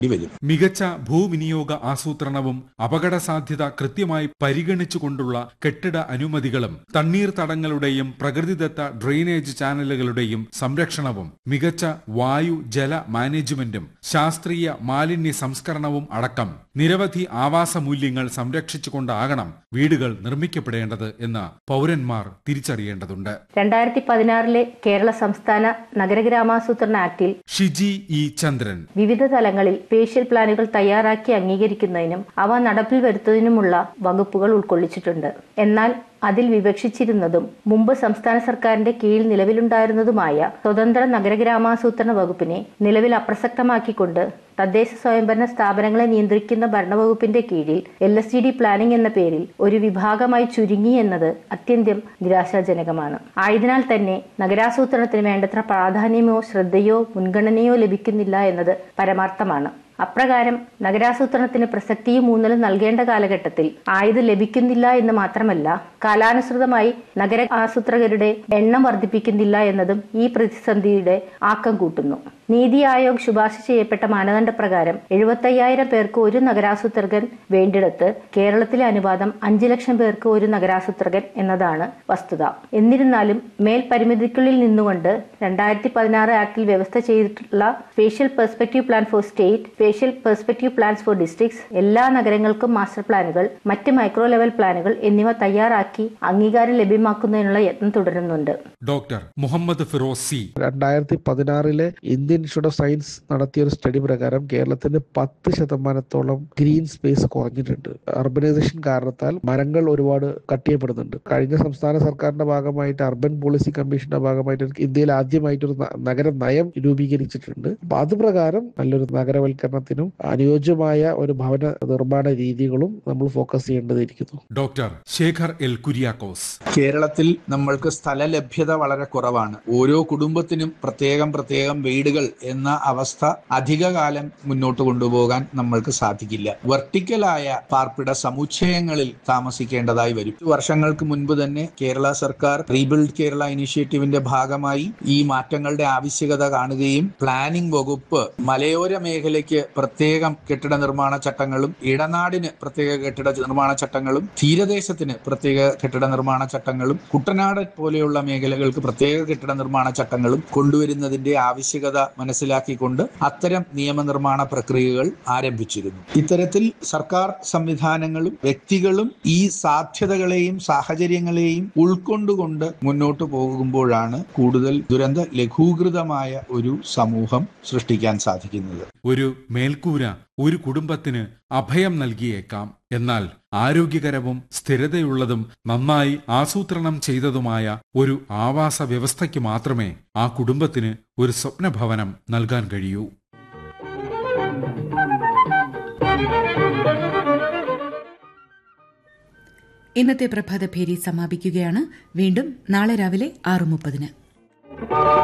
വരും മികച്ച ഭൂവിനിയോഗ ആസൂത്രണവും അപകട സാധ്യത കൃത്യമായി പരിഗണിച്ചുകൊണ്ടുള്ള കെട്ടിട അനുമതികളും തണ്ണീർത്തടങ്ങളുടെയും പ്രകൃതിദത്ത ഡ്രെയിനേജ് ചാനലുകളുടെയും സംരക്ഷണവും മികച്ച വായു ജല മാനേജ്മെന്റും ശാസ്ത്രീയ മാലിന്യ സംസ്കരണവും അടക്കം നിരവധി ആവാസ മൂല്യങ്ങൾ സംരക്ഷിച്ചുകൊണ്ടാകണം വീടുകൾ നിർമ്മിക്കപ്പെടേണ്ടത് എന്ന് പൗരന്മാർ തിരിച്ചറിയേണ്ടതുണ്ട് രണ്ടായിരത്തി പതിനാറിലെ കേരള സംസ്ഥാന നഗരഗ്രാമാസൂത്രണ ആക്ടിൽ ഷിജി ഇ ചന്ദ്രൻ വിവിധ തലങ്ങളിൽ സ്പേഷ്യൽ പ്ലാനുകൾ തയ്യാറാക്കി അംഗീകരിക്കുന്നതിനും അവ നടപ്പിൽ വരുത്തുന്നതിനുമുള്ള വകുപ്പുകൾ ഉൾക്കൊള്ളിച്ചിട്ടുണ്ട് എന്നാൽ അതിൽ വിവക്ഷിച്ചിരുന്നതും മുമ്പ് സംസ്ഥാന സർക്കാരിന്റെ കീഴിൽ നിലവിലുണ്ടായിരുന്നതുമായ സ്വതന്ത്ര നഗരഗ്രാമാസൂത്രണ വകുപ്പിനെ നിലവിൽ അപ്രസക്തമാക്കിക്കൊണ്ട് തദ്ദേശ സ്വയംഭരണ സ്ഥാപനങ്ങളെ നിയന്ത്രിക്കുന്ന ഭരണവകുപ്പിന്റെ കീഴിൽ L S G D planning എന്ന പേരിൽ ഒരു വിഭാഗമായി ചുരുങ്ങി എന്നത് അത്യന്തം നിരാശാജനകമാണ് ആയതിനാൽ തന്നെ നഗരാസൂത്രണത്തിന് വേണ്ടത്ര പ്രാധാന്യമോ ശ്രദ്ധയോ മുൻഗണനയോ ലഭിക്കുന്നില്ല എന്നത് പരമാർത്ഥമാണ് അപ്രകാരം നഗരാസൂത്രണത്തിന് പ്രസക്തിയും ഊന്നലും നൽകേണ്ട കാലഘട്ടത്തിൽ ആയത് ലഭിക്കുന്നില്ല എന്ന് മാത്രമല്ല കാലാനുസൃതമായി നഗര ആസൂത്രകരുടെ എണ്ണം വർദ്ധിപ്പിക്കുന്നില്ല എന്നതും ഈ പ്രതിസന്ധിയുടെ ആക്കം കൂട്ടുന്നു നീതി ആയോഗ് ശുപാർശ ചെയ്യപ്പെട്ട മാനദണ്ഡപ്രകാരം എഴുപത്തയ്യായിരം പേർക്ക് ഒരു നഗരാസൂത്രകൻ വേണ്ടിടത്ത് കേരളത്തിലെ അനുപാതം അഞ്ചു ലക്ഷം പേർക്ക് ഒരു നഗരാസൂത്രകൻ എന്നതാണ് വസ്തുത എന്നിരുന്നാലും മേൽ പരിമിതിക്കുള്ളിൽ നിന്നുകൊണ്ട് രണ്ടായിരത്തി പതിനാറ് ആക്ടിൽ വ്യവസ്ഥ ചെയ്തിട്ടുള്ള spatial perspective plan for state spatial perspective plans for districts എല്ലാ നഗരങ്ങൾക്കും മാസ്റ്റർ പ്ലാനുകൾ മറ്റ് മൈക്രോ ലെവൽ പ്ലാനുകൾ എന്നിവ തയ്യാറാക്കി അംഗീകാരം ലഭ്യമാക്കുന്നതിനുള്ള യത്നം തുടരുന്നുണ്ട് ഡോക്ടർ മുഹമ്മദ് ഫിറോസ് സി രണ്ടായിരത്തി പതിനാറിലെ ഇന്ത്യൻ ഇൻസ്റ്റിറ്റ്യൂട്ട് ഓഫ് സയൻസ് നടത്തിയ ഒരു സ്റ്റഡി പ്രകാരം കേരളത്തിന് പത്ത് ശതമാനത്തോളം ഗ്രീൻ സ്പേസ് കുറഞ്ഞിട്ടുണ്ട് അർബനൈസേഷൻ കാരണത്താൽ മരങ്ങൾ ഒരുപാട് കട്ട് ചെയ്യപ്പെടുന്നുണ്ട് കഴിഞ്ഞ സംസ്ഥാന സർക്കാരിന്റെ ഭാഗമായിട്ട് അർബൻ പോളിസി കമ്മീഷന്റെ ഭാഗമായിട്ട് ഇന്ത്യയിൽ ആദ്യമായിട്ട് ഒരു ന- നഗര നയം രൂപീകരിച്ചിട്ടുണ്ട് അപ്പൊ അത് പ്രകാരം നല്ലൊരു നഗരവൽക്കരണത്തിനും അനുയോജ്യമായ ഒരു ഭവന നിർമ്മാണ രീതികളും നമ്മൾ ഫോക്കസ് ചെയ്യേണ്ടതിരിക്കുന്നു ഡോക്ടർ ശേഖർ എൽ കുര്യാക്കോസ് കേരളത്തിൽ നമ്മൾക്ക് സ്ഥല ലഭ്യത വളരെ കുറവാണ് ഓരോ കുടുംബത്തിനും പ്രത്യേകം പ്രത്യേകം വീടുകൾ എന്ന അവസ്ഥ അധികകാലം മുന്നോട്ട് കൊണ്ടുപോകാൻ നമ്മൾക്ക് സാധിക്കില്ല വെർട്ടിക്കലായ പാർപ്പിട സമുച്ചയങ്ങളിൽ താമസിക്കേണ്ടതായി വരും വർഷങ്ങൾക്ക് മുൻപ് തന്നെ കേരള സർക്കാർ റീബിൽഡ് കേരള ഇനിഷ്യേറ്റീവിന്റെ ഭാഗമായി ഈ മാറ്റങ്ങളുടെ ആവശ്യകത കാണുകയും പ്ലാനിംഗ് വകുപ്പ് മലയോര മേഖലയ്ക്ക് പ്രത്യേകം കെട്ടിട നിർമ്മാണ ചട്ടങ്ങളും ഇടനാടിന് പ്രത്യേക കെട്ടിട നിർമ്മാണ ചട്ടങ്ങളും തീരദേശത്തിന് പ്രത്യേക കെട്ടിട നിർമ്മാണ ചട്ടങ്ങളും കുട്ടനാട് പോലെയുള്ള മേഖലകൾക്ക് പ്രത്യേക കെട്ടിട നിർമ്മാണ ചട്ടങ്ങളും കൊണ്ടുവരുന്നതിന്റെ ആവശ്യകത മനസ്സിലാക്കിക്കൊണ്ട് അത്തരം നിയമനിർമ്മാണ പ്രക്രിയകൾ ആരംഭിച്ചിരുന്നു ഇത്തരത്തിൽ സർക്കാർ സംവിധാനങ്ങളും വ്യക്തികളും ഈ സാധ്യതകളെയും സാഹചര്യങ്ങളെയും ഉൾക്കൊണ്ടുകൊണ്ട് മുന്നോട്ട് പോകുമ്പോഴാണ് കൂടുതൽ ദുരന്ത ലഘൂകൃതമായ ഒരു സമൂഹം സൃഷ്ടിക്കാൻ സാധിക്കുന്നത് ഒരു മേൽക്കൂര ഒരു കുടുംബത്തിന് അഭയം നൽകിയേക്കാം എന്നാൽ ആരോഗ്യകരവും സ്ഥിരതയുള്ളതും നന്നായി ആസൂത്രണം ചെയ്തതുമായ ഒരു ആവാസ വ്യവസ്ഥയ്ക്ക് മാത്രമേ ആ കുടുംബത്തിന് ഒരു സ്വപ്നഭവനം നൽകാൻ കഴിയൂ ഇന്നത്തെ പ്രഭാതഭേരി സമാപിക്കുകയാണ് വീണ്ടും നാളെ രാവിലെ ആറ് മുപ്പതിന്